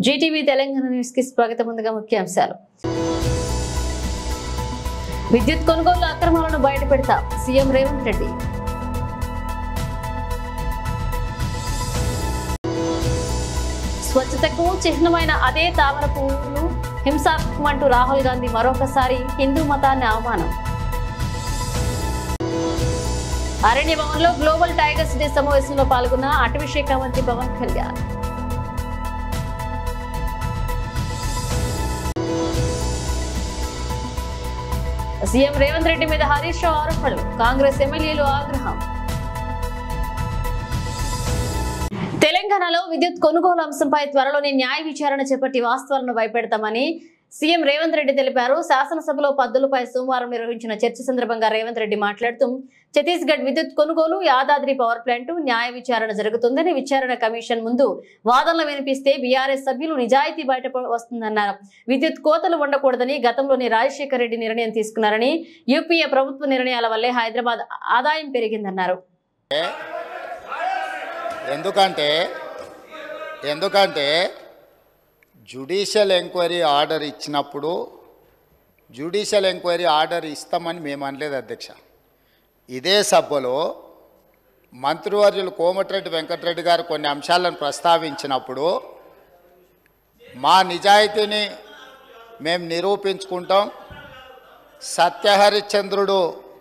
Zee TV Telangana news కి స్వాగతం ముందుగా ముఖ్యాంశాలు విద్యుత్ కొనుగోలు అక్రమాలను బయటపెడతా సీఎం రేవంత్ రెడ్డి స్వచ్ఛతకు చిహ్నమైన అదే తామర పువ్వును హింసాత్మకంటూ రాహుల్ గాంధీ మరొకసారి హిందూ మతాన్ని అవమానం అరణ్య భవన్లో గ్లోబల్ టైగర్స్ డే సమావేశంలో పాల్గొన్న అటవీ శాఖ మంత్రి పవన్ కళ్యాణ్ సీఎం రేవంత్ రెడ్డి మీద హరీష్ రావు ఆరోపణలు కాంగ్రెస్ ఎమ్మెల్యేలు ఆగ్రహం తెలంగాణలో విద్యుత్ కొనుగోలు అంశంపై త్వరలోనే న్యాయ విచారణ చేపట్టి వాస్తవాలను భయపెడతామని సీఎం రేవంత్ రెడ్డి తెలిపారు శాసనసభలో పద్దులపై సోమవారం నిర్వహించిన చర్చ సందర్భంగా రేవంత్ రెడ్డి మాట్లాడుతూ ఛత్తీస్గఢ్ విద్యుత్ కొనుగోలు యాదాద్రి పవర్ ప్లాంట్ న్యాయ విచారణ జరుగుతుందని విచారణ కమిషన్ ముందు వాదనలు వినిపిస్తే బీఆర్ఎస్ సభ్యులు నిజాయితీ బయట వస్తుందన్నారు విద్యుత్ కోతలు ఉండకూడదని గతంలోని రాజశేఖర రెడ్డి నిర్ణయం తీసుకున్నారని యూపీఏ ప్రభుత్వ నిర్ణయాల వల్లే హైదరాబాద్ ఆదాయం పెరిగిందన్నారు ఎందుకంటే ఎందుకంటే జ్యుడిషియల్ ఎంక్వైరీ ఆర్డర్ ఇచ్చినప్పుడు జ్యుడిషియల్ ఎంక్వైరీ ఆర్డర్ ఇస్తామని మేము అనలేదు అధ్యక్ష ఇదే సభలో మంత్రివర్యులు కోమటిరెడ్డి వెంకటరెడ్డి గారు కొన్ని అంశాలను ప్రస్తావించినప్పుడు మా నిజాయితీని మేము నిరూపించుకుంటాం సత్యహరిశ్చంద్రుడు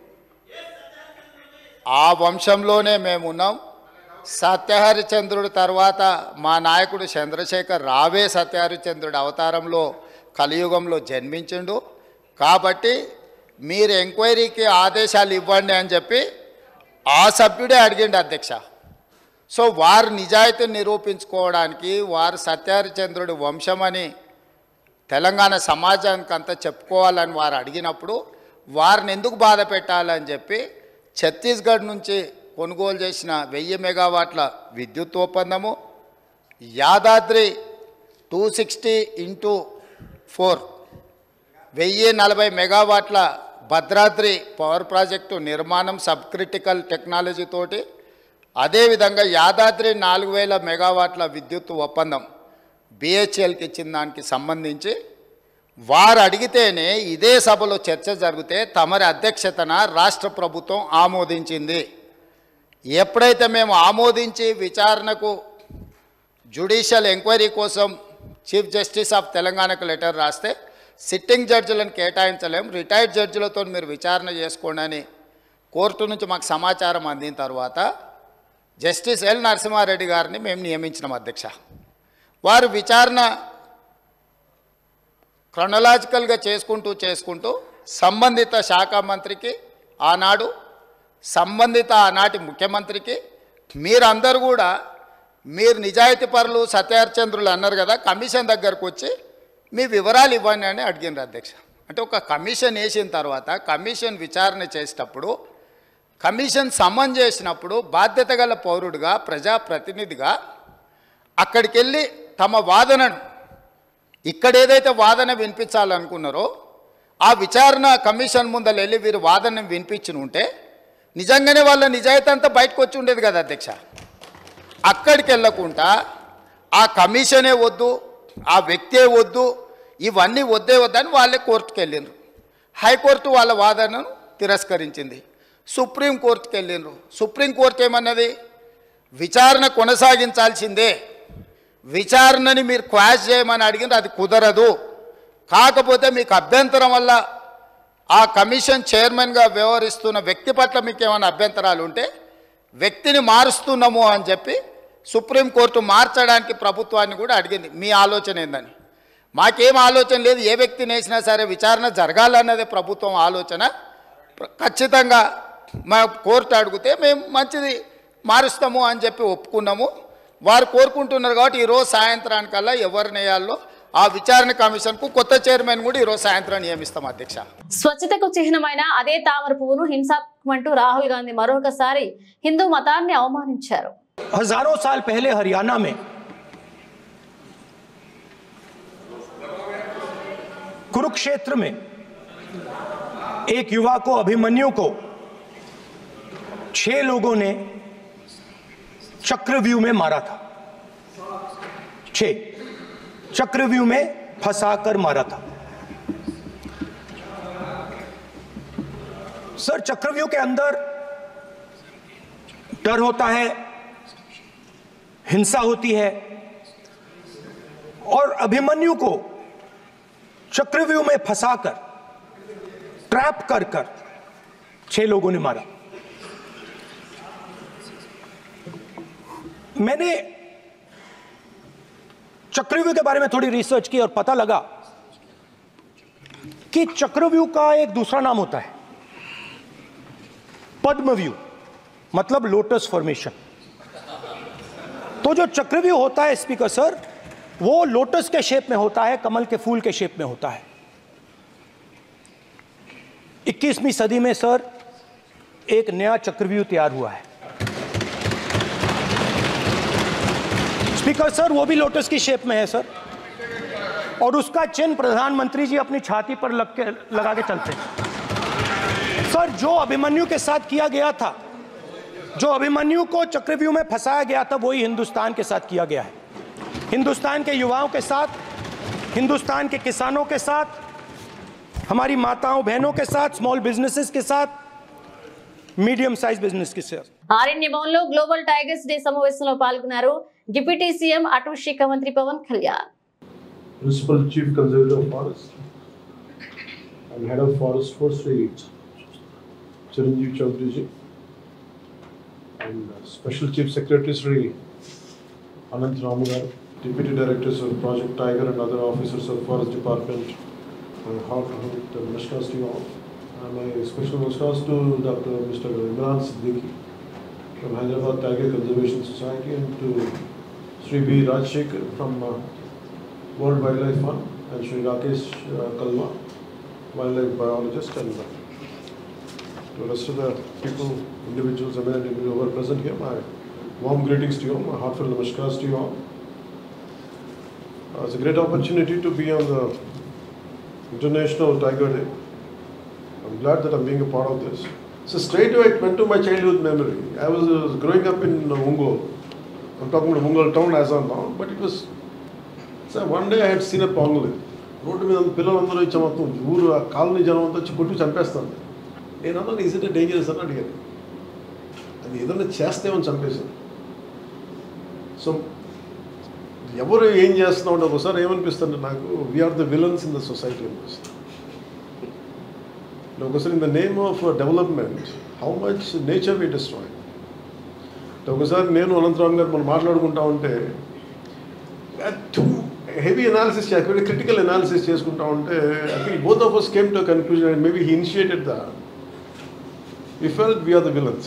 ఆ వంశంలోనే మేము ఉన్నాం సత్యహరిచంద్రుడు తర్వాత మా నాయకుడు చంద్రశేఖర్ రావే సత్యహరిచంద్రుడు అవతారంలో కలియుగంలో జన్మించిండు కాబట్టి మీరు ఎంక్వైరీకి ఆదేశాలు ఇవ్వండి అని చెప్పి ఆ సభ్యుడే అడిగిండు అధ్యక్ష సో వారు నిజాయితీని నిరూపించుకోవడానికి వారు సత్యహరిచంద్రుడు వంశమని తెలంగాణ సమాజానికి అంతా చెప్పుకోవాలని వారు అడిగినప్పుడు వారిని ఎందుకు బాధ పెట్టాలని చెప్పి ఛత్తీస్గఢ్ నుంచి కొనుగోలు చేసిన వెయ్యి మెగావాట్ల విద్యుత్ ఒప్పందము Yadadri two sixty into four వెయ్యి నలభై మెగావాట్ల భద్రాద్రి పవర్ ప్రాజెక్టు నిర్మాణం సబ్ క్రిటికల్ టెక్నాలజీ తోటి అదేవిధంగా యాదాద్రి నాలుగు వేల మెగావాట్ల విద్యుత్ ఒప్పందం బిహెచ్ఎల్కి ఇచ్చిన దానికి సంబంధించి వారు అడిగితేనే ఇదే సభలో చర్చ జరిగితే తమరి అధ్యక్షతన రాష్ట్ర ప్రభుత్వం ఆమోదించింది ఎప్పుడైతే మేము ఆమోదించి విచారణకు జ్యుడిషియల్ ఎంక్వైరీ కోసం చీఫ్ జస్టిస్ ఆఫ్ తెలంగాణకు లెటర్ రాస్తే సిట్టింగ్ జడ్జిలను కేటాయించలేం రిటైర్డ్ జడ్జిలతో మీరు విచారణ చేసుకోండి అని కోర్టు నుంచి మాకు సమాచారం అందిన తర్వాత జస్టిస్ ఎల్ నరసింహారెడ్డి గారిని మేము నియమించినాం అధ్యక్ష వారు విచారణ క్రొనలాజికల్గా చేసుకుంటూ చేసుకుంటూ సంబంధిత శాఖ మంత్రికి ఆనాడు సంబంధిత ఆనాటి ముఖ్యమంత్రికి మీరందరూ కూడా మీరు నిజాయితీ పరులు సత్యహరిచంద్రులు అన్నారు కదా కమిషన్ దగ్గరకు వచ్చి మీ వివరాలు ఇవ్వండి అని అడిగినారు అధ్యక్ష అంటే ఒక కమిషన్ వేసిన తర్వాత కమిషన్ విచారణ చేసేటప్పుడు కమిషన్ సమన్ చేసినప్పుడు బాధ్యత గల పౌరుడిగా ప్రజాప్రతినిధిగా అక్కడికి వెళ్ళి తమ వాదనను ఇక్కడ ఏదైతే వాదన వినిపించాలనుకున్నారో ఆ విచారణ కమిషన్ ముందర వెళ్ళి వీరు వాదన వినిపించిన ఉంటే నిజంగానే వాళ్ళ నిజాయితీ అంతా బయటకు వచ్చి ఉండేది కదా అధ్యక్ష అక్కడికి వెళ్ళకుండా ఆ కమిషనే వద్దు ఆ వ్యక్తే వద్దు ఇవన్నీ వద్దే వద్దని వాళ్ళే కోర్టుకు వెళ్ళిండ్రు హైకోర్టు వాళ్ళ వాదనను తిరస్కరించింది సుప్రీంకోర్టుకి వెళ్ళిండ్రు సుప్రీంకోర్టు ఏమన్నది విచారణ కొనసాగించాల్సిందే విచారణని మీరు క్వాష్ చేయమని అడిగిన అది కుదరదు కాకపోతే మీకు అభ్యంతరం వల్ల ఆ కమిషన్ చైర్మన్గా వ్యవహరిస్తున్న వ్యక్తి పట్ల మీకు ఏమైనా అభ్యంతరాలు ఉంటే వ్యక్తిని మారుస్తున్నాము అని చెప్పి సుప్రీంకోర్టు మార్చడానికి ప్రభుత్వాన్ని కూడా అడిగింది మీ ఆలోచన ఏందని మాకేం ఆలోచన లేదు ఏ వ్యక్తిని వేసినా సరే విచారణ జరగాలన్నదే ప్రభుత్వం ఆలోచన ఖచ్చితంగా మా కోర్టు అడిగితే మేము మంచిది మారుస్తాము అని చెప్పి ఒప్పుకున్నాము వారు కోరుకుంటున్నారు కాబట్టి ఈరోజు సాయంత్రానికల్లా ఎవరిని వేయాలో ఆ విచారణ కమిషన్కు కొత్త చైర్మన్ కూడా ఈరోజు సాయంత్రం నియమిస్తాం అధ్యక్ష స్వచ్ఛతకు చిహ్నమైన అదే తామర పువ్వును హింసాత్మకంటూ రాహుల్ గాంధీ మరొకసారి హిందూ మతాన్ని అవమానించారు हजारों साल पहले हरियाणा में कुरुक्षेत्र में एक युवा को अभिमन्यु को छह लोगों ने चक्रव्यूह में मारा था छह चक्रव्यूह में फंसाकर मारा था सर चक्रव्यूह के अंदर डर होता है हिंसा होती है और अभिमन्यु को चक्रव्यूह में फंसाकर ट्रैप कर कर छह लोगों ने मारा मैंने चक्रव्यूह के बारे में थोड़ी रिसर्च की और पता लगा कि चक्रव्यूह का एक दूसरा नाम होता है पद्मव्यूह मतलब लोटस फॉर्मेशन तो जो चक्रव्यूह होता है स्पीकर सर वो लोटस के शेप में होता है कमल के फूल के शेप में होता है 21वीं सदी में सर एक नया चक्रव्यूह तैयार हुआ है स्पीकर सर वो भी लोटस की शेप में है सर और उसका चिन्ह प्रधानमंत्री जी अपनी छाती पर लग के लगा के चलते हैं सर जो अभिमन्यु के साथ किया गया था जो अभिमन्यु को चक्रव्यूह में फंसाया गया था वही हिंदुस्तान के साथ किया गया है हिंदुस्तान के युवाओं के साथ हिंदुस्तान के किसानों के साथ हमारी माताओं बहनों के साथ स्मॉल बिजनेसेस के साथ మీడియం సైజ్ బిజినెస్ కి సార్ ఆరణ్య భవన్లో గ్లోబల్ టైగర్స్ డే సమావేశంలో పాల్గొన్నారు డిప్యూటీ సీఎం అటవీ శాఖ మంత్రి Pawan Kalyan Principal Chief Conservator of Forest and Head of Forest Force Sri Chiranjeev Chaudhary ji and uh, Special Chief Secretary Sri Anant Ramugar, Deputy Directors of Project Tiger and other officers of Forest Department. My heartfelt namaskars to you all. And my special namaskars to Dr. Mr. Imran Siddiqui from Hyderabad Tiger Conservation Society and to Sri B. Rajshekhar from uh, World Wildlife Fund and Sri Rakesh uh, Kalwa, wildlife biologist, and uh, to the rest of the people, individuals, eminent individuals who are present here, my warm greetings to you all, my heartfelt namaskars to you all. Uh, it's a great opportunity to be on the International Tiger Day. I'm glad that I'm being a part of this. So straight away it went to my childhood memory. I was uh, growing up in uh, Ungol. I'm talking about Ungol town as of now, but it was sir one day I had seen a పాంగులు road మీద పిల్లలందరూ ఇచ్చా మొత్తం ఊరు ఆ colony జనం అంతా వచ్చి కొట్టి చంపేస్తాను నేను అన్నాను ఈజ్ ఇట్ డేంజరస్ అని అడిగాను అది ఏదైనా చేస్తేమని చంపేశాను సో ఎవరు ఏం చేస్తున్నాం అంటే ఒకసారి ఏమనిపిస్తుంది నాకు we are the villains in the society అనిపిస్తుంది ఒకసారి in the name of development how much nature we destroy ఒకసారి నేను అనంతరామ్ గారు మనం మాట్లాడుకుంటా ఉంటే too heavy analysis very critical analysis చేసుకుంటా ఉంటే I think both of us came to conclusion and maybe he initiated the we felt we are the villains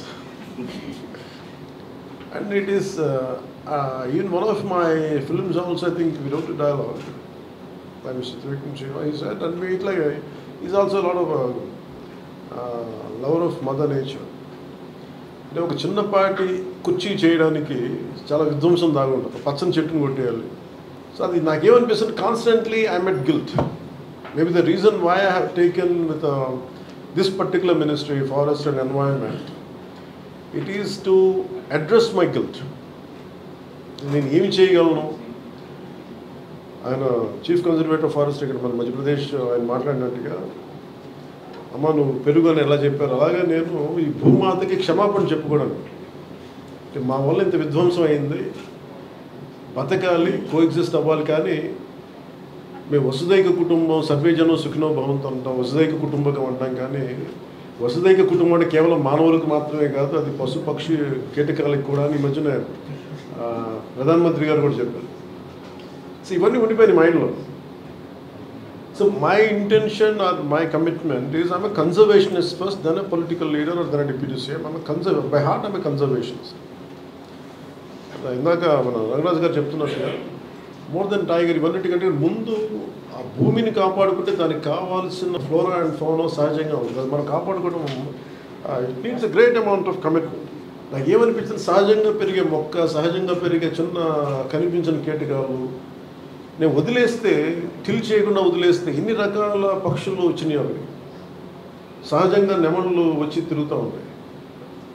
and it is even one of my films also I think we wrote dialogue by Mr. Trivikram Shiva. He said, and we, like, uh, he's also a lot of uh, uh, lover of mother nature. అంటే ఒక చిన్నపాటి కుర్చీ చేయడానికి చాలా విధ్వంసం దాగా ఉంటుంది పచ్చని చెట్టును కొట్టేయాలి సో అది నాకేమనిపిస్తుంది constantly I met guilt maybe the reason why I have taken with this particular ministry forest and environment it is to address my guilt నేను ఏమి చేయగలను ఆయన చీఫ్ కన్జర్వేటర్ ఫారెస్ట్ ఇక్కడ మన మధ్యప్రదేశ్ ఆయన మాట్లాడినట్టుగా అమ్మ నువ్వు పెరుగు అని ఎలా చెప్పారు అలాగే నేను ఈ భూమాతకి క్షమాపణ చెప్పుకోవడానికి అంటే మా వల్ల ఇంత విధ్వంసం అయింది బతకాలి కోఎగ్జిస్ట్ అవ్వాలి కానీ మేము వసుదైక కుటుంబం సర్వేజనం సుఖినో భవంతో అంటాం వసుదైక కుటుంబకం అంటాం కానీ వసుదైక కుటుంబం అంటే కేవలం మానవులకు మాత్రమే కాదు అది పశు పక్షి కీటకాలకు కూడా ఈ మధ్యన ఆ, ప్రధానమంత్రి గారు కూడా చెప్పారు సో ఇవన్నీ ఉండిపోయినాయి మైండ్లో so my intention or my commitment is I'm conservationist first then a political leader or then a deputy CM I'm conserve by heart I'm conservationist ఇందాక మన రంగరాజు గారు చెప్తున్నట్టుగా మోర్ దెన్ టైగర్ ఇవన్నిటికంటే ముందు ఆ భూమిని కాపాడుకుంటే దానికి కావాల్సిన ఫ్లోరా అండ్ ఫోనో సహజంగా ఉంటుంది అది మనం కాపాడుకోవడం it means a great amount of commitment నాకు ఏమనిపించింది సహజంగా పెరిగే మొక్క సహజంగా పెరిగే చిన్న కనిపించిన కీటకాలు నేను వదిలేస్తే టిల్ చేయకుండా వదిలేస్తే ఎన్ని రకాల పక్షులు వచ్చినాయి అవి సహజంగా నెమళ్ళు వచ్చి తిరుగుతూ ఉంటాయి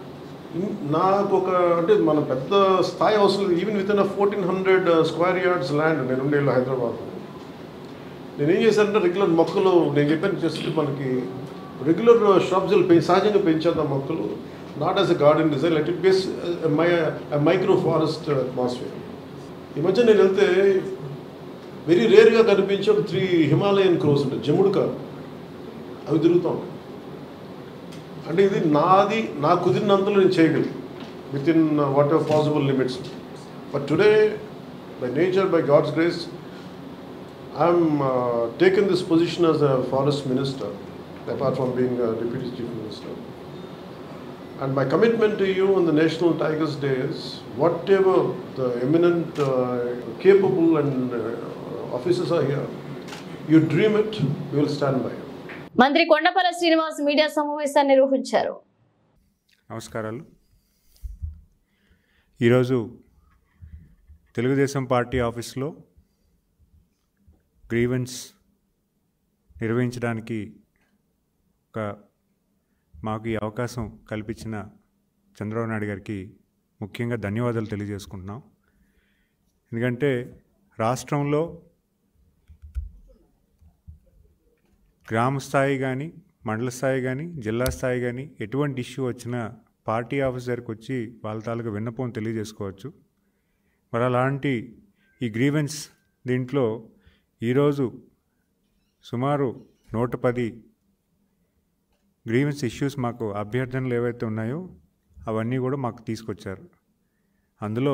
ఇన్- నాకు ఒక అంటే మన పెద్ద స్థాయి అవసరం లేదు even within fourteen hundred square yards land నేను ఉండేళ్ళు హైదరాబాద్ నేను ఏం చేశానంటే రెగ్యులర్ మొక్కలు నేను చెప్పాను జస్ట్ మనకి రెగ్యులర్ షాప్స్ పె సహజంగా పెంచేద్దాం మొక్కలు not as a garden design let it be as my micro forest atmosphere ఈ మధ్య నేను వెళ్తే వెరీ రేర్గా కనిపించే ఒక త్రీ హిమాలయన్ క్రోస్ ఉంటాయి జముడు కాదు అవి తిరుగుతూ ఉంటాయి అంటే ఇది నాది నా కుదిరినంతలో నేను చేయగలను within whatever possible limits but today by nature by God's grace I'm taken this position as a forest minister apart from being deputy chief minister And my commitment to you on the National Tigers Day is whatever the eminent, uh, capable, and uh, officers are here, you dream it, we will stand by you. మంత్రి Kondapalli Srinivas media సమావేశాన్ని నిర్వహించారు నమస్కారాలు ఈరోజు Telugu Desam party ఆఫీస్లో grievance నిర్వహించడానికి ఒక మాకు ఈ అవకాశం కల్పించిన చంద్రబాబు నాయుడు గారికి ముఖ్యంగా ధన్యవాదాలు తెలియజేసుకుంటున్నాం ఎందుకంటే రాష్ట్రంలో గ్రామ స్థాయి కానీ మండల స్థాయి కానీ జిల్లా స్థాయి కానీ ఎటువంటి ఇష్యూ వచ్చినా పార్టీ ఆఫీస్ దగ్గరికి వచ్చి వాళ్ళ తాలూకా విన్నపం తెలియజేసుకోవచ్చు మరి అలాంటి ఈ గ్రీవెన్స్ దీంట్లో ఈరోజు సుమారు నూట పది గ్రీవెన్స్ ఇష్యూస్ మాకు అభ్యర్థనలు ఏవైతే ఉన్నాయో అవన్నీ కూడా మాకు తీసుకొచ్చారు అందులో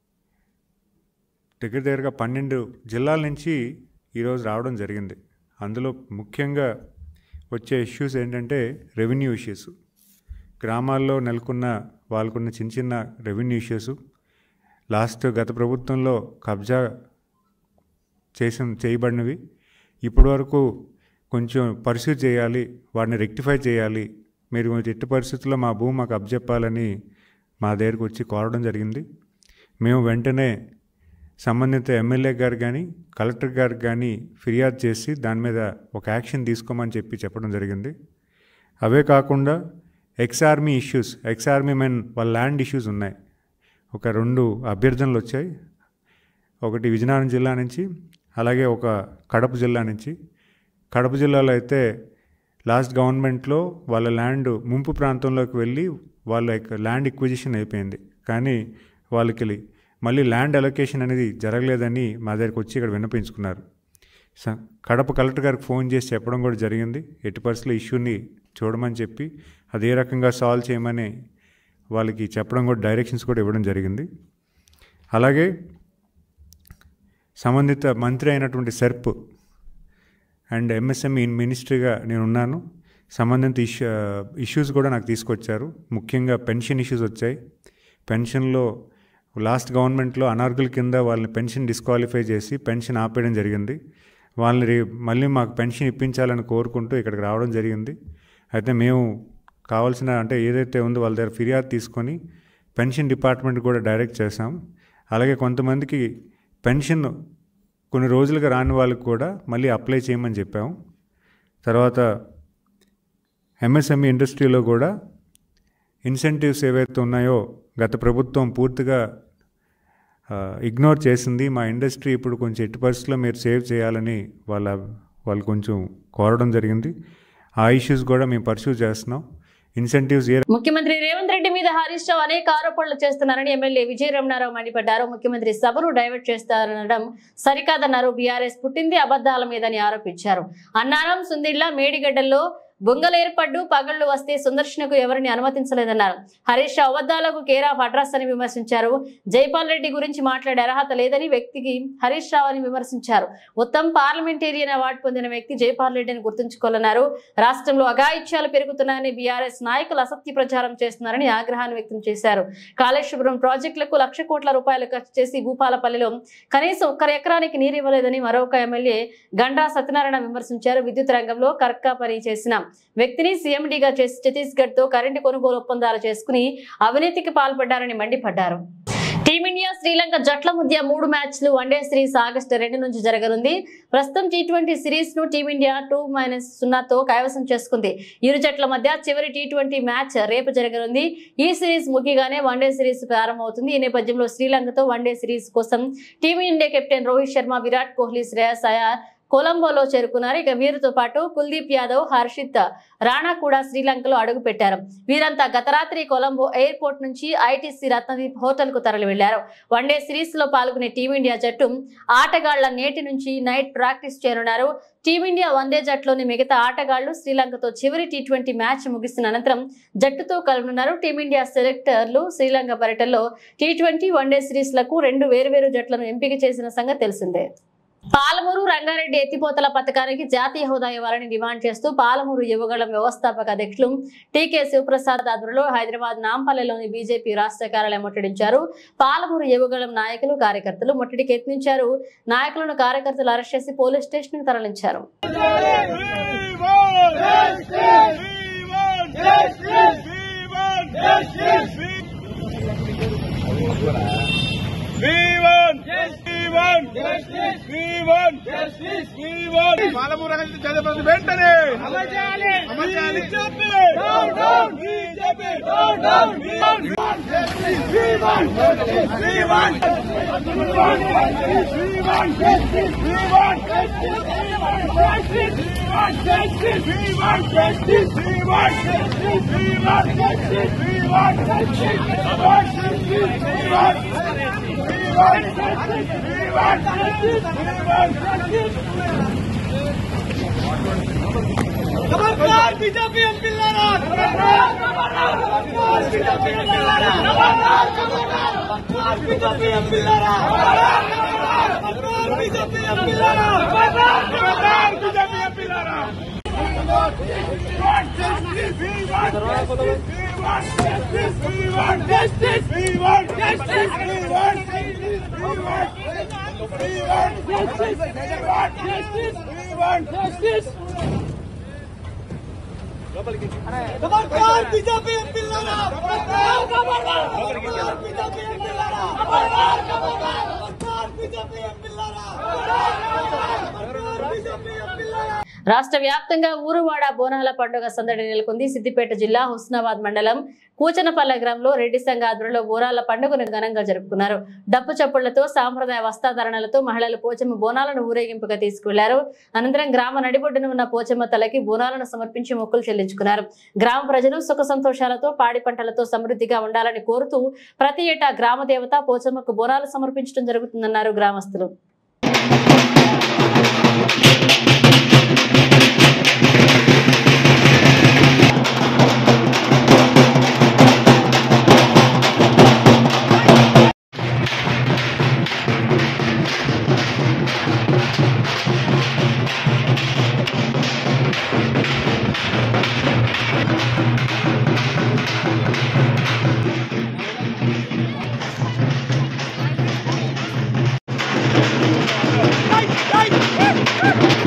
దగ్గర దగ్గరగా పన్నెండు జిల్లాల నుంచి ఈరోజు రావడం జరిగింది అందులో ముఖ్యంగా వచ్చే ఇష్యూస్ ఏంటంటే రెవెన్యూ ఇష్యూస్ గ్రామాల్లో నెలకొన్న వాళ్ళకున్న చిన్న చిన్న రెవెన్యూ ఇష్యూస్ లాస్ట్ గత ప్రభుత్వంలో కబ్జా చేసిన చేయబడినవి ఇప్పటి వరకు కొంచెం పరిస్థితి చేయాలి వాటిని రెక్టిఫై చేయాలి మీరు కొంచెం ఎట్టి పరిస్థితుల్లో మా భూమి మాకు అప్పచెప్పాలని మా దగ్గరికి వచ్చి కోరడం జరిగింది మేము వెంటనే సంబంధిత ఎమ్మెల్యే గారు కానీ కలెక్టర్ గారికి కానీ ఫిర్యాదు చేసి దాని మీద ఒక యాక్షన్ తీసుకోమని చెప్పి చెప్పడం జరిగింది అవే కాకుండా ex army issues ex army men వాళ్ళ ల్యాండ్ ఇష్యూస్ ఉన్నాయి ఒక రెండు అభ్యర్థనలు వచ్చాయి ఒకటి విజయనగరం జిల్లా నుంచి అలాగే ఒక కడప జిల్లా నుంచి కడప జిల్లాలో అయితే లాస్ట్ గవర్నమెంట్లో వాళ్ళ ల్యాండ్ ముంపు ప్రాంతంలోకి వెళ్ళి వాళ్ళ యొక్క ల్యాండ్ ఎక్విజిషన్ అయిపోయింది కానీ వాళ్ళకి మళ్ళీ ల్యాండ్ అలొకేషన్ అనేది జరగలేదని మా దగ్గరికి వచ్చి ఇక్కడ విన్నపించుకున్నారు స- కడప కలెక్టర్ గారికి ఫోన్ చేసి చెప్పడం కూడా జరిగింది ఎట్టి పరిస్థితుల్లో ఇష్యూని చూడమని చెప్పి అది ఏ రకంగా సాల్వ్ చేయమని వాళ్ళకి చెప్పడం కూడా డైరెక్షన్స్ కూడా ఇవ్వడం జరిగింది అలాగే సంబంధిత మంత్రి అయినటువంటి సెర్ప్ అండ్ ఎంఎస్ఎంఈ మినిస్ట్రీగా నేను ఉన్నాను సంబంధిత ఇష్యూ ఇష్యూస్ కూడా నాకు తీసుకొచ్చారు ముఖ్యంగా పెన్షన్ ఇష్యూస్ వచ్చాయి పెన్షన్లో లాస్ట్ గవర్నమెంట్లో అనార్గుల కింద వాళ్ళని పెన్షన్ డిస్క్వాలిఫై చేసి పెన్షన్ ఆపేయడం జరిగింది వాళ్ళని రే- మళ్ళీ మాకు పెన్షన్ ఇప్పించాలని కోరుకుంటూ ఇక్కడికి రావడం జరిగింది అయితే మేము కావాల్సిన అంటే ఏదైతే ఉందో వాళ్ళ దగ్గర ఫిర్యాదు తీసుకొని పెన్షన్ డిపార్ట్మెంట్ కూడా డైరెక్ట్ చేశాం అలాగే కొంతమందికి పెన్షన్ కొన్ని రోజులుగా రాని వాళ్ళకి కూడా మళ్ళీ అప్లై చేయమని చెప్పాము తర్వాత ఎంఎస్ఎంఈ ఇండస్ట్రీలో కూడా ఇన్సెంటివ్స్ ఏవైతే ఉన్నాయో గత ప్రభుత్వం పూర్తిగా ఆ, ఇగ్నోర్ చేసింది మా ఇండస్ట్రీ ఇప్పుడు కొంచెం ఎట్టి పరిస్థితుల్లో మీరు సేవ్ చేయాలని వాళ్ళ వాళ్ళు కొంచెం కోరడం జరిగింది ఆ ఇష్యూస్ కూడా మేము పర్సూ చేస్తున్నాం ఇన్సెంటివ్స్ ఏ ముఖ్యమంత్రి రేవంత్ రెడ్డి మీద హరీష్ రావు అనేక ఆరోపణలు చేస్తున్నారని ఎమ్మెల్యే విజయ రమణారావు మండిపడ్డారు ముఖ్యమంత్రి సభను డైవర్ట్ చేస్తారనడం సరికాదన్నారు బీఆర్ఎస్ పుట్టింది అబద్ధాల మీదని ఆరోపించారు అన్నారం సుందిళ్ల మేడిగడ్డల్లో బొంగలు ఏర్పడ్డు పగళ్లు వస్తే సందర్శనకు ఎవరిని అనుమతించలేదన్నారు హరీష్ రావు అబద్ధాలకు కేర్ ఆఫ్ అడ్రస్ అని విమర్శించారు జైపాల్ రెడ్డి గురించి మాట్లాడే అర్హత లేదని వ్యక్తికి హరీష్ రావు అని విమర్శించారు ఉత్తమ్ పార్లమెంటేరియన్ అవార్డు పొందిన వ్యక్తి జైపాల్ రెడ్డిని గుర్తుంచుకోవాలన్నారు రాష్ట్రంలో అఘాయిత్యాలు పెరుగుతున్నాయని బీఆర్ఎస్ నాయకులు అసత్య ప్రచారం చేస్తున్నారని ఆగ్రహాన్ని వ్యక్తం చేశారు కాళేశ్వరం ప్రాజెక్టులకు లక్ష కోట్ల రూపాయలు ఖర్చు చేసి భూపాలపల్లిలో కనీసం ఒక్క ఎకరానికి నీరు ఇవ్వలేదని మరొక ఎమ్మెల్యే గండ్రా సత్యనారాయణ విమర్శించారు విద్యుత్ రంగంలో కర్కా పని చేసిన వ్యక్తిని సీఎండీగా చేసి ఛత్తీస్గఢ్ తో కరెంటు కొనుగోలు ఒప్పందాలు చేసుకుని అవినీతికి పాల్పడ్డారని మండిపడ్డారు టీమిండియా శ్రీలంక జట్ల మధ్య మూడు మ్యాచ్లు వన్డే సిరీస్ ఆగస్టు రెండు నుంచి జరగనుంది ప్రస్తుతం టీ ట్వంటీ సిరీస్ ను టీమిండియా టూ మైనస్ సున్నాతో కైవసం చేసుకుంది ఇరు జట్ల మధ్య చివరి టీ ట్వంటీ మ్యాచ్ రేపు జరగనుంది ఈ సిరీస్ ముగియగానే వన్డే సిరీస్ ప్రారంభమవుతుంది ఈ నేపథ్యంలో శ్రీలంకతో వన్డే సిరీస్ కోసం టీమిండియా కెప్టెన్ రోహిత్ శర్మ విరాట్ కోహ్లీ శ్రేయస్ అయ్యార్ కొలంబోలో చేరుకున్నారు ఇక వీరితో పాటు కుల్దీప్ యాదవ్ హర్షిత్ రాణా కూడా శ్రీలంకలో అడుగు పెట్టారు వీరంతా గత రాత్రి కొలంబో ఎయిర్పోర్ట్ నుంచి ఐటీసీ రత్నదీప్ హోటల్ కు తరలి వెళ్లారు వన్డే సిరీస్ లో పాల్గొనే టీమిండియా జట్టు ఆటగాళ్ల నేటి నుంచి నైట్ ప్రాక్టీస్ చేయనున్నారు టీమిండియా వన్డే జట్టులోని మిగతా ఆటగాళ్లు శ్రీలంకతో చివరి టీ ట్వంటీ మ్యాచ్ ముగిసిన అనంతరం జట్టుతో కలవనున్నారు టీమిండియా సెలెక్టర్లు శ్రీలంక పర్యటనలో టీ ట్వంటీ వన్డే సిరీస్లకు రెండు వేరువేరు జట్లను ఎంపిక చేసిన సంగతి తెలిసిందే పాలమూరు రంగారెడ్డి ఎత్తిపోతల పథకానికి జాతీయ హోదా ఇవ్వాలని డిమాండ్ చేస్తూ పాలమూరు యువగళం వ్యవస్థాపక అధ్యక్షులు టీకే శివప్రసాద్ ఆధ్వర్యంలో హైదరాబాద్ నాంపల్లిలోని బీజేపీ రాష్ట్ర కార్యాలయం ముట్టడించారు పాలమూరు యువగళం నాయకులు కార్యకర్తలు ముట్టడికి యత్నించారు నాయకులను కార్యకర్తలు అరెస్ట్ చేసి పోలీస్ స్టేషన్ కు తరలించారు పాలమూరు అనేది చంద్రబాబు వెంటనే అమలు చేయాలి రాష్ట్ర వ్యాప్తంగా ఊరువాడ బోనాల పండుగ సందడి నెలకొంది సిద్దిపేట జిల్లా హుస్నాబాద్ మండలం కూచనపల్లె గ్రామంలో రెడ్డి సంఘ ఆధ్వర్యంలో బోనాల పండుగను ఘనంగా జరుపుకున్నారు డప్పు చప్పుళ్లతో సాంప్రదాయ వస్త్రధారణలతో మహిళలు పోచమ్మ బోనాలను ఊరేగింపుగా తీసుకువెళ్లారు అనంతరం గ్రామ నడిబొడ్డున ఉన్న పోచమ్మ తలకి బోనాలను సమర్పించి మొక్కులు చెల్లించుకున్నారు గ్రామ ప్రజలు సుఖ సంతోషాలతో పాడి పంటలతో సమృద్ధిగా ఉండాలని కోరుతూ ప్రతి ఏటా గ్రామ దేవత పోచమ్మకు బోనాలు సమర్పించడం జరుగుతుందన్నారు గ్రామస్తులు Hey, hey, hey, hey.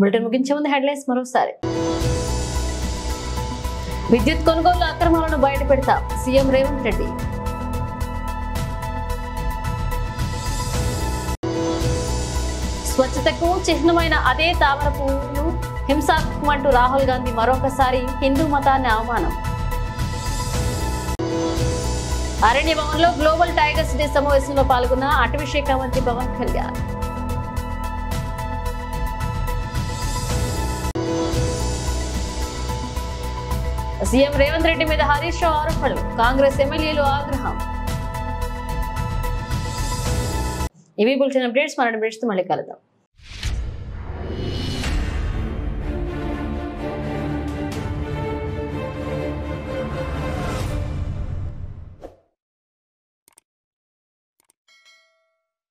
Bulletin ముగించే ముందు హెడ్లైన్స్ మరోసారి విద్యుత్ కొనుగోలు అక్రమాలను బయటపెడతా సీఎం రేవంత్ రెడ్డి స్వచ్ఛతకు చిహ్నమైన అదే తామర పువ్వును హింసాత్మకంటూ రాహుల్ గాంధీ మరొకసారి హిందూ మతాన్ని అవమానం అరణ్య భవన్లో గ్లోబల్ టైగర్స్ డే సమావేశంలో పాల్గొన్న అటవీ శాఖ మంత్రి పవన్ కళ్యాణ్ సీఎం రేవంత్ రెడ్డి మీద హరీష్ రావు ఆరోపణలు కాంగ్రెస్ ఎమ్మెల్యేలు ఆగ్రహం ఇవి బులెటిన్ అప్డేట్స్ మన అప్డేట్స్ మళ్ళీ కలుద్దాం